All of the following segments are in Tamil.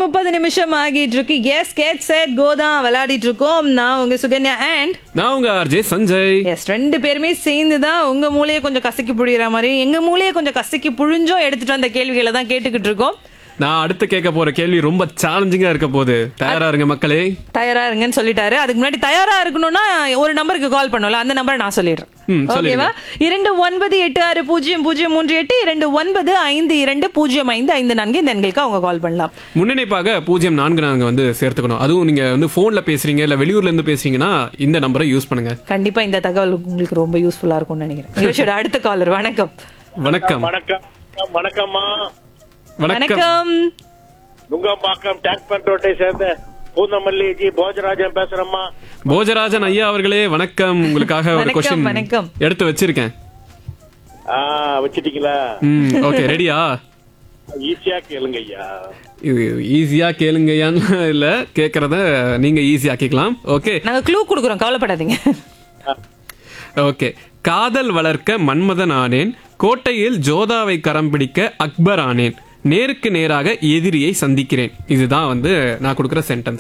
முப்பது நிமிஷம் ஆகிட்டு இருக்கு எஸ் கேட் செட் கோ தான் விளையாடிட்டு இருக்கோம் நான் உங்க சுகன்யா அண்ட் நான் உங்க ஆர்ஜே சஞ்சய் எஸ் ரெண்டு பேருமே சேர்ந்து தான் உங்க மூளையை கொஞ்சம் கசக்கி புழியிற மாதிரி எங்க மூளையை கொஞ்சம் கசக்கி புழிஞ்சோ எடுத்துட்டு வந்த கேள்விகளை தான் கேட்டுக்கிட்டு இருக்கோம் நான் அடுத்து கேட்க போற கேள்வி ரொம்ப சேலஞ்சிங்கா இருக்க போகுது தயாரா இருங்க மக்களே தயாரா இருங்கன்னு சொல்லிட்டாரு அதுக்கு முன்னாடி தயாரா இருக்கணும்னா ஒரு நம்பருக்கு கால் பண்ணல அந்த நம்பரை நான் சொல்லிடுறேன் ம், சொல்லிடுங்க. ஓகேவா இரண்டு ஒன்பது எட்டு ஆறு பூஜ்ஜியம் பூஜ்ஜியம் மூன்று எட்டு இரண்டு ஒன்பது ஐந்து இரண்டு பூஜ்ஜியம் ஐந்து ஐந்து நான்கு இந்த எண்களுக்கு அவங்க கால் பண்ணலாம் முன்னணிப்பாக பூஜ்ஜியம் நான்கு நாங்க வந்து சேர்த்துக்கணும் அதுவும் நீங்க வந்து போன்ல பேசுறீங்க இல்ல வெளியூர்ல இருந்து பேசுறீங்கன்னா இந்த நம்பரை யூஸ் பண்ணுங்க கண்டிப்பா இந்த தகவல் உங்களுக்கு ரொம்ப யூஸ்ஃபுல்லா இருக்கும்னு நினைக்கிறேன் நிகழ்ச்சியோட அடுத்த காலர் வணக்கம் வணக்கம் வணக்கம் வணக்கம்மா வணக்கம் வணக்கம் நுங்கம்பாக்கம் டேங்க் பண்ட் ரோட்டை சேர்ந்த பூந்தமல்லி ஜி போஜராஜன் பேசுறேம்மா போஜராஜன் ஐயா அவர்களே வணக்கம் உங்களுக்காக ஒரு வணக்கம், கொஸ்டின் வணக்கம். எடுத்து வச்சிருக்கேன் ஆ வச்சிட்டீங்களா ம் ஓகே ரெடியா ஈஸியா கேளுங்க ஐயா இது ஈஸியா கேளுங்கயான்னு இல்ல கேக்குறத நீங்க ஈஸியா கேட்கலாம் ஓகே நாங்க க்ளூ கொடுக்குறோம் கவலைப்படாதீங்க ஓகே காதல் வளர்க்க மன்மதன் ஆனேன் கோட்டையில் ஜோதாவை கரம் பிடிக்க அக்பர் ஆனேன் நேருக்கு நேராக எதிரியை சந்திக்கிறேன் இதுதான் வந்து நான் கொடுக்குற சென்டென்ஸ்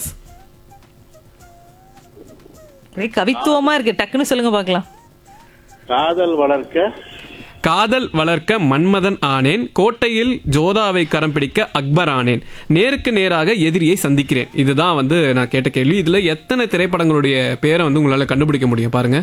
ஒரே கவித்துவமா இருக்கு டக்குன்னு சொல்லுங்க பார்க்கலாம் காதல் வளர்க்க காதல் வளர்க்க மன்மதன் ஆனேன் கோட்டையில் ஜோதாவை கரம் பிடிக்க அக்பர் ஆனேன் நேருக்கு நேராக எதிரியை சந்திக்கிறேன் இதுதான் வந்து நான் கேட்ட கேள்வி இதுல எத்தனை திரைப்படங்களுடைய பேரை வந்து உங்களால கண்டுபிடிக்க முடியும் பாருங்க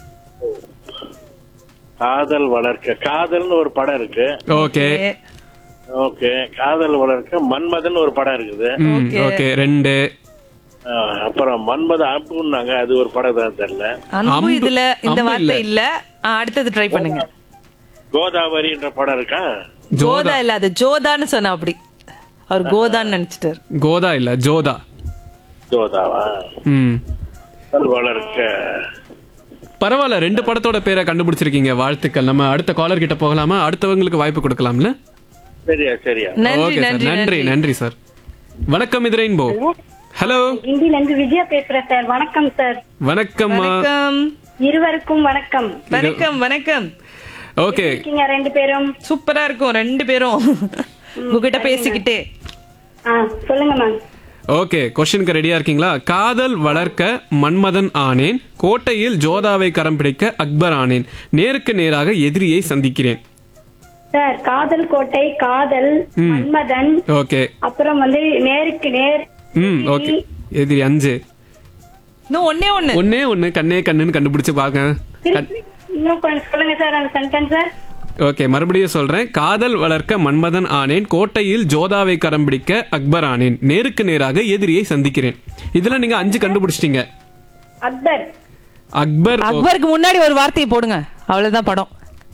காதல் வளர்க்க காதல்னு ஒரு படம் இருக்கு ஓகே ஓகே காதல் வளர்க்க மன்மதன் ஒரு படம் இருக்குது ம் ஓகே ரெண்டு ஆ, அப்புறம் மன்மத அம்புன்னாங்க அது ஒரு படம் தான் தெரியல அன்பு அம்பு- இதுல இந்த அம்பு வார்த்தை இல்ல ஆ, அடுத்தது ட்ரை பண்ணுங்க கோதாவரின்ற படம் இருக்கா ஜோதா இல்ல அது ஜோதான்னு சொன்னா அப்படி அவர் கோதான்னு நினைச்சிட்டாரு கோதா இல்ல ஜோதா ஜோதாவா ம் காதல் வளர்க்க பரவாயில்ல ரெண்டு படத்தோட பேரை கண்டுபிடிச்சிருக்கீங்க வாழ்த்துக்கள் நம்ம அடுத்த காலர் கிட்ட போகலாமா அடுத்தவங்களுக்கு வாய்ப்பு கொடுக்கலாம்ல சரியா சரியா நன்றி ஓகே சார் நன்றி நன்றி நன்றி சார் வணக்கம் இது ரெயின்போ ஹலோ இந்தியில இருந்து விஜயா பேசுறேன் சார் வணக்கம் சார் வணக்கம்மா வணக்கம் இருவருக்கும் வணக்கம் வணக்கம் வணக்கம் ஓகே இருக்கீங்க ரெண்டு பேரும் சூப்பரா இருக்கும் ரெண்டு பேரும் உங்ககிட்ட பேசிக்கிட்டே ஆ சொல்லுங்க மேம் ஓகே கொஸ்டினுக்கு ரெடியா இருக்கீங்களா காதல் வளர்க்க மன்மதன் ஆனேன் கோட்டையில் ஜோதாவை கரம் பிடிக்க அக்பர் ஆனேன் நேருக்கு நேராக எதிரியை சந்திக்கிறேன் சார் காதல் கோட்டை காதல் மன்மதன் ஓகே அப்புறம் வந்து நேருக்கு நேர் ம் ஓகே எதிரி அஞ்சு இன்னும் ஒன்னே ஒண்ணு ஒன்னே ஒன்னு கண்ணே கண்ணுன்னு கண்டுபிடிச்சு பாக்க திருப்பி இன்னும் கொஞ்சம் சொல்லுங்க சார் அந்த சென்டென்ஸ் சார் ஓகே மறுபடியும் சொல்றேன் காதல் வளர்க்க மன்மதன் ஆனேன் கோட்டையில் ஜோதாவை கரம் பிடிக்க அக்பர் ஆனேன் நேருக்கு நேராக எதிரியை சந்திக்கிறேன் இதுல நீங்க அஞ்சு கண்டுபிடிச்சிட்டீங்க அக்பர் அக்பர் ஓ- அக்பருக்கு முன்னாடி ஒரு வார்த்தையை போடுங்க அவ்வளவுதான் படம்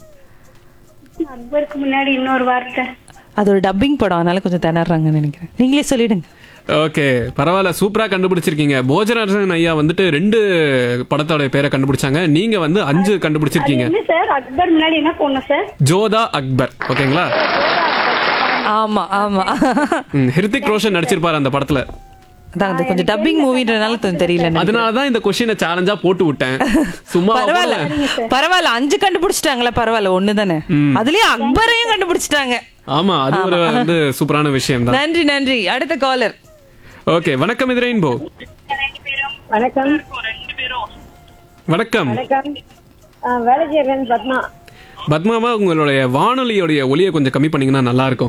அக்பருக்கு முன்னாடி இன்னொரு வார்த்தை அது ஒரு டப்பிங் படம் அதனால கொஞ்சம் திணறாங்கன்னு நினைக்கிறேன் நீங்களே சொல்லிடுங்க ஓகே பரவாயில்ல சூப்பரா கண்டுபிடிச்சிருக்கீங்க போஜராஜன் ஐயா வந்துட்டு ரெண்டு படத்தோட பேரை கண்டுபிடிச்சாங்க நீங்க வந்து அஞ்சு கண்டுபிடிச்சிருக்கீங்க என்ன சார் அக்பர் முன்னாடி என்ன போடணும் சார் ஜோதா அக்பர் ஓகேங்களா ஆமா ஆமா ம், ஹிருத்திக் ரோஷன் நடிச்சிருப்பாரு அந்த படத்துல அதான் அது கொஞ்சம் டப்பிங் மூவின்றனால கொஞ்சம் தெரியல எனக்கு. அதனாலதான் இந்த கொஸ்டினை சேலஞ்சா போட்டு விட்டேன் சும்மா பரவாயில்ல பரவாயில்ல அஞ்சு கண்டுபிடிச்சிட்டாங்களா பரவாயில்ல ஒண்ணுதானே அதுலயே அக்பரையும் கண்டுபிடிச்சிட்டாங்க ஆமா அது ஒரு வந்து சூப்பரான விஷயம் தான் நன்றி நன்றி அடுத்த காலர் ஓகே வணக்கம் இது ரெயின்போ வணக்கம் வணக்கம் வணக்கம் வேலை செய்யறேன் பத்மா பத்மாவா உங்களுடைய வானொலியோடைய ஒலியை கொஞ்சம் கம்மி பண்ணீங்கன்னா நல்லா இருக்கும்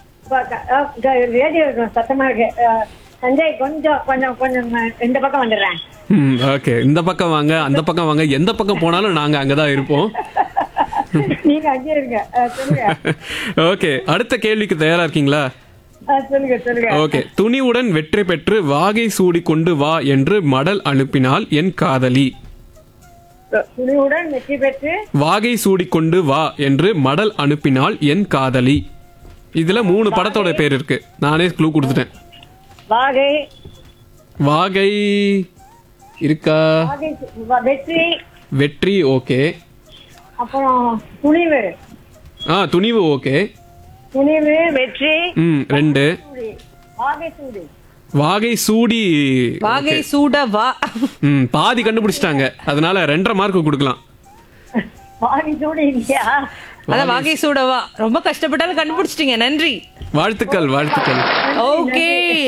ரேடியோ சத்தமா இருக்கு சஞ்சய் கொஞ்சம் கொஞ்சம் கொஞ்சம் இந்த பக்கம் வந்துடுறேன் ம் ஓகே இந்த பக்கம் வாங்க அந்த பக்கம் வாங்க எந்த பக்கம் போனாலும் நாங்க அங்கதான் இருப்போம் நீங்க அங்கே இருங்க அஹ், சொல்லுங்க ஓகே அடுத்த கேள்விக்கு தயாரா இருக்கீங்களா அஹ், சொல்லுங்க சொல்லுங்க ஓகே துணிவுடன் வெற்றி பெற்று வாகை சூடி கொண்டு வா என்று மடல் அனுப்பினாள் என் காதலி துணிவுடன் வெற்றி பெற்று வாகை சூடி கொண்டு வா என்று மடல் அனுப்பினாள் என் காதலி இதுல மூணு படத்தோட பேர் இருக்கு நானே க்ளூ கொடுத்துட்டேன் வாகை வாகை இருக்கா வாகை வ- வெற்றி வெற்றி ஓகே அப்புறம் துணிவு ஆ துணிவு ஓகே துணிவு வெற்றி ம் ரெண்டு சூடி வாகை சூடி வாகை சூடி வாகை சூட வா ம் பாதி கண்டுபிடிச்சிட்டாங்க அதனால ரெண்டரை மார்க் கொடுக்கலாம் வாகை சூடி இல்லையா அதான் வாகை சூட வா ரொம்ப கஷ்டப்பட்டாலும் கண்டுபிடிச்சிட்டீங்க நன்றி வாழ்த்துக்கள் வாழ்த்துக்கள் ஓகே